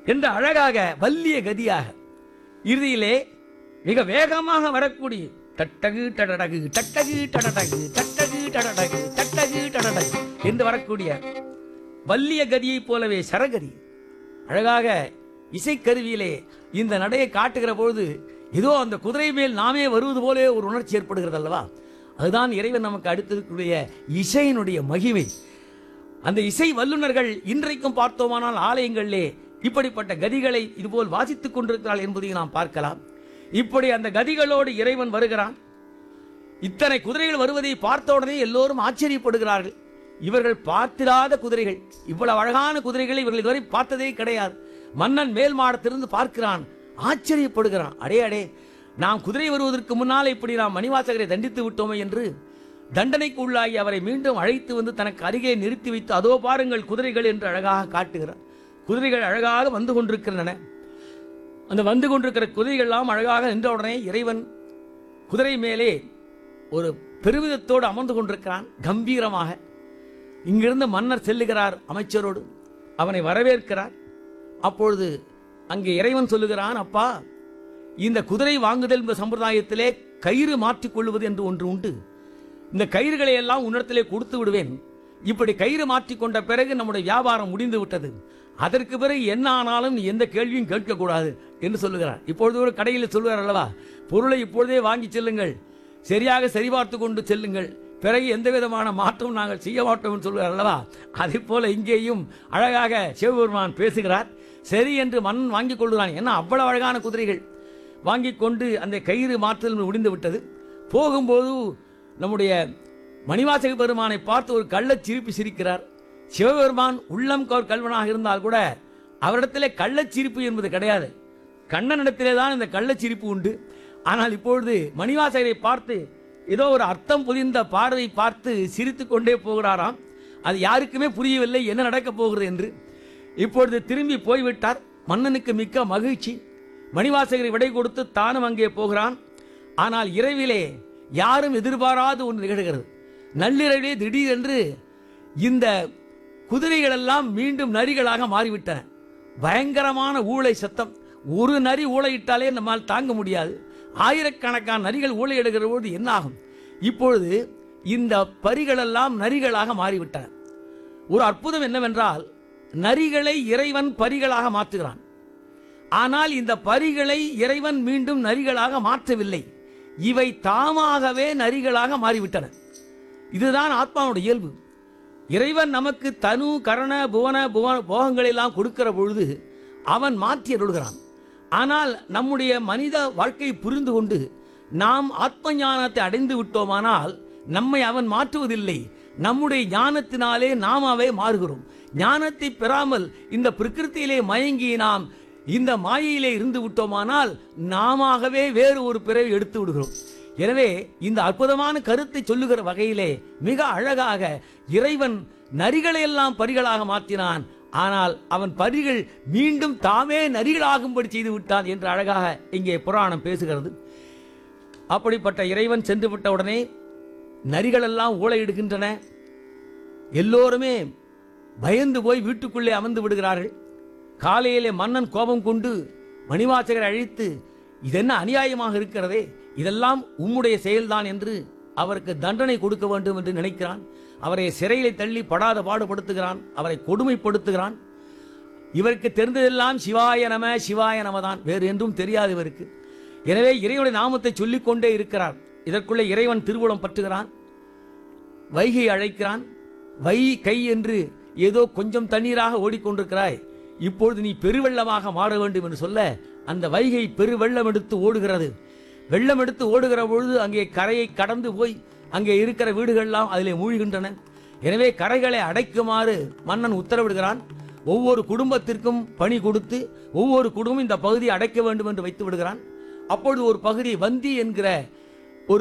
என்று அழகாக வல்லிய கதியாக இறுதியிலே மிக வேகமாக வரக்கூடிய தட்டகு டடடகு தட்டகு டடடகு தட்டகு டடடகு தட்டகு டடடகு என்று வரக்கூடிய வல்லிய கதியைப் போலவே சரகதி அழகாக இசைக்கருவியிலே இந்த நடையை காட்டுகிற பொழுது ஏதோ அந்த குதிரை மேல் நாமே வருவது போலே ஒரு உணர்ச்சி ஏற்படுகிறது அல்லவா அதுதான் இறைவன் நமக்கு அடுத்திருக்கக்கூடிய இசையினுடைய மகிமை அந்த இசை வல்லுநர்கள் இன்றைக்கும் பார்த்தோமானால் ஆலயங்களிலே இப்படிப்பட்ட கதிகளை இதுபோல் வாசித்துக் கொண்டிருக்கிறாள் என்பதையும் நாம் பார்க்கலாம் இப்படி அந்த கதிகளோடு இறைவன் வருகிறான் இத்தனை குதிரைகள் வருவதை பார்த்த உடனே எல்லோரும் ஆச்சரியப்படுகிறார்கள் இவர்கள் பார்த்திராத குதிரைகள் இவ்வளவு அழகான குதிரைகளை இவர்கள் இதுவரை பார்த்ததே கிடையாது மன்னன் மேல் மாடத்திலிருந்து பார்க்கிறான் ஆச்சரியப்படுகிறான் அடே அடே நாம் குதிரை வருவதற்கு முன்னால் இப்படி நாம் மணிவாசகரை தண்டித்து விட்டோமே என்று தண்டனைக்கு உள்ளாகி அவரை மீண்டும் அழைத்து வந்து தனக்கு அருகே நிறுத்தி வைத்து அதோ பாருங்கள் குதிரைகள் என்று அழகாக காட்டுகிறார் குதிரைகள் அழகாக வந்து கொண்டிருக்கின்றன அந்த வந்து கொண்டிருக்கிற குதிரைகள்லாம் அழகாக நின்ற உடனே இறைவன் குதிரை மேலே ஒரு பெருமிதத்தோடு அமர்ந்து கொண்டிருக்கிறான் கம்பீரமாக இங்கிருந்து மன்னர் செல்லுகிறார் அமைச்சரோடு அவனை வரவேற்கிறார் அப்பொழுது அங்கே இறைவன் சொல்லுகிறான் அப்பா இந்த குதிரை வாங்குதல் என்ற சம்பிரதாயத்திலே கயிறு மாற்றிக் கொள்வது என்று ஒன்று உண்டு இந்த கயிறுகளை எல்லாம் உன்னிடத்திலே கொடுத்து விடுவேன் இப்படி கயிறு மாற்றிக்கொண்ட பிறகு நம்முடைய வியாபாரம் முடிந்து விட்டது அதற்கு பிறகு என்ன ஆனாலும் நீ எந்த கேள்வியும் கேட்கக்கூடாது என்று சொல்லுகிறார் இப்பொழுது ஒரு கடையில் சொல்லுவார் அல்லவா பொருளை இப்பொழுதே வாங்கி செல்லுங்கள் சரியாக சரிபார்த்து கொண்டு செல்லுங்கள் பிறகு எந்த விதமான மாற்றமும் நாங்கள் செய்ய மாட்டோம் என்று சொல்லுவார் அல்லவா அதே போல இங்கேயும் அழகாக சிவபெருமான் பேசுகிறார் சரி என்று மன்னன் வாங்கிக் கொள்கிறான் ஏன்னா அவ்வளவு அழகான குதிரைகள் வாங்கிக் கொண்டு அந்த கயிறு மாற்றுதல் முடிந்து விட்டது போகும்போது நம்முடைய மணிவாசக பெருமானை பார்த்து ஒரு கள்ளச் சிரிப்பு சிரிக்கிறார் சிவபெருமான் உள்ளம் கவர் கல்வனாக இருந்தால் கூட அவரிடத்திலே கள்ளச் சிரிப்பு என்பது கிடையாது கண்ணனிடத்திலே தான் இந்த கள்ளச் சிரிப்பு உண்டு ஆனால் இப்பொழுது மணிவாசகரை பார்த்து ஏதோ ஒரு அர்த்தம் புரிந்த பார்வை பார்த்து சிரித்து கொண்டே போகிறாராம் அது யாருக்குமே புரியவில்லை என்ன நடக்கப் போகிறது என்று இப்பொழுது திரும்பி போய்விட்டார் மன்னனுக்கு மிக்க மகிழ்ச்சி மணிவாசகரை விடை கொடுத்து தானும் அங்கே போகிறான் ஆனால் இரவிலே யாரும் எதிர்பாராத ஒன்று நிகழ்கிறது நள்ளிரவிலே திடீரென்று இந்த குதிரைகள் எல்லாம் மீண்டும் நரிகளாக மாறிவிட்டன பயங்கரமான ஊளை சத்தம் ஒரு நரி ஊளையிட்டாலே நம்மால் தாங்க முடியாது ஆயிரக்கணக்கான நரிகள் ஊளையிடுகிற போது என்ன ஆகும் இப்பொழுது இந்த பரிகளெல்லாம் நரிகளாக மாறிவிட்டன ஒரு அற்புதம் என்னவென்றால் நரிகளை இறைவன் பரிகளாக மாற்றுகிறான் ஆனால் இந்த பரிகளை இறைவன் மீண்டும் நரிகளாக மாற்றவில்லை இவை தாமாகவே நரிகளாக மாறிவிட்டன இதுதான் ஆத்மாவுடைய இயல்பு இறைவன் நமக்கு தனு கரண புவன புவன போகங்களை எல்லாம் கொடுக்கிற பொழுது அவன் மாற்றி அருள்கிறான் ஆனால் நம்முடைய மனித வாழ்க்கையை புரிந்து கொண்டு நாம் ஆத்ம ஞானத்தை அடைந்து விட்டோமானால் நம்மை அவன் மாற்றுவதில்லை நம்முடைய ஞானத்தினாலே நாமாவே மாறுகிறோம் ஞானத்தை பெறாமல் இந்த பிரகிருத்தியிலே மயங்கி நாம் இந்த மாயையிலே இருந்து விட்டோமானால் நாமாகவே வேறு ஒரு பிறவி எடுத்து விடுகிறோம் எனவே இந்த அற்புதமான கருத்தை சொல்லுகிற வகையிலே மிக அழகாக இறைவன் நரிகளை எல்லாம் பரிகளாக மாற்றினான் ஆனால் அவன் பரிகள் மீண்டும் தாமே நரிகளாகும்படி செய்து விட்டான் என்று அழகாக இங்கே புராணம் பேசுகிறது அப்படிப்பட்ட இறைவன் சென்று விட்ட உடனே நரிகள் எல்லாம் ஊழையிடுகின்றன எல்லோருமே பயந்து போய் வீட்டுக்குள்ளே அமர்ந்து விடுகிறார்கள் காலையிலே மன்னன் கோபம் கொண்டு மணிவாசகரை அழைத்து இதென்ன அநியாயமாக இருக்கிறதே இதெல்லாம் உம்முடைய செயல்தான் என்று அவருக்கு தண்டனை கொடுக்க வேண்டும் என்று நினைக்கிறான் அவரை சிறையிலே தள்ளி படாத பாடுபடுத்துகிறான் அவரை கொடுமைப்படுத்துகிறான் இவருக்கு தெரிந்ததெல்லாம் சிவாய நம சிவாய நமதான் வேறு என்றும் தெரியாது இவருக்கு எனவே இறைவனுடைய நாமத்தை சொல்லிக் கொண்டே இருக்கிறார் இதற்குள்ளே இறைவன் திருவுளம் பற்றுகிறான் வைகை அழைக்கிறான் வை கை என்று ஏதோ கொஞ்சம் தண்ணீராக ஓடிக்கொண்டிருக்கிறாய் இப்பொழுது நீ பெருவெள்ளமாக மாற வேண்டும் என்று சொல்ல அந்த வைகை பெருவெள்ளம் எடுத்து ஓடுகிறது வெள்ளம் எடுத்து ஓடுகிற பொழுது அங்கே கரையை கடந்து போய் அங்கே இருக்கிற வீடுகள்லாம் அதிலே மூழ்கின்றன எனவே கரைகளை அடைக்குமாறு மன்னன் உத்தரவிடுகிறான் ஒவ்வொரு குடும்பத்திற்கும் பணி கொடுத்து ஒவ்வொரு குடும்பம் இந்த பகுதியை அடைக்க வேண்டும் என்று வைத்து விடுகிறான் அப்பொழுது ஒரு பகுதி வந்தி என்கிற